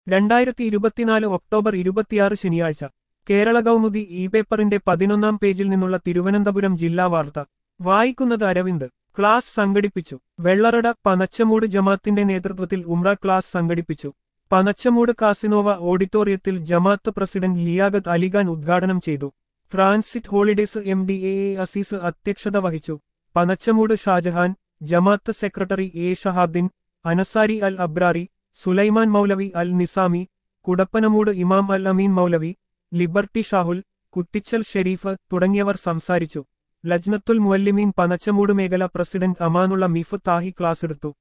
രണ്ടായിരത്തി ഇരുപത്തിനാല് ഒക്ടോബർ ഇരുപത്തിയാറ് ശനിയാഴ്ച കേരള കൗമുദി ഇ പേപ്പറിന്റെ പതിനൊന്നാം പേജിൽ നിന്നുള്ള തിരുവനന്തപുരം ജില്ലാ വാർത്ത വായിക്കുന്നത് അരവിന്ദ് ക്ലാസ് സംഘടിപ്പിച്ചു വെള്ളറട പനച്ചമൂട് ജമാത്തിന്റെ നേതൃത്വത്തിൽ ഉംറ ക്ലാസ് സംഘടിപ്പിച്ചു പനച്ചമൂട് കാസിനോവ ഓഡിറ്റോറിയത്തിൽ ജമാത്ത് പ്രസിഡന്റ് ലിയാഖത്ത് അലിഖാൻ ഉദ്ഘാടനം ചെയ്തു transit holidays M D A A Azeez അധ്യക്ഷത വഹിച്ചു പനച്ചമൂട് ഷാജഹാൻ ജമാത്ത് സെക്രട്ടറി എ ഷഹാബ്ദിൻ അനസാരി അൽ അബ്രാറി സുലൈമാൻ മൗലവി അൽ നിസാമി കുടപ്പനമൂട് ഇമാം അൽ അമീൻ മൗലവി ലിബർട്ടി ഷാഹുൽ കുറ്റിച്ചൽ ഷെരീഫ് തുടങ്ങിയവർ സംസാരിച്ചു ലജ്നത്തുൽ മുവല്ലിമീൻ പനച്ചമൂട് മേഖല പ്രസിഡന്റ് അമാനുള്ള മീഫ് താഹി ക്ലാസെടുത്തു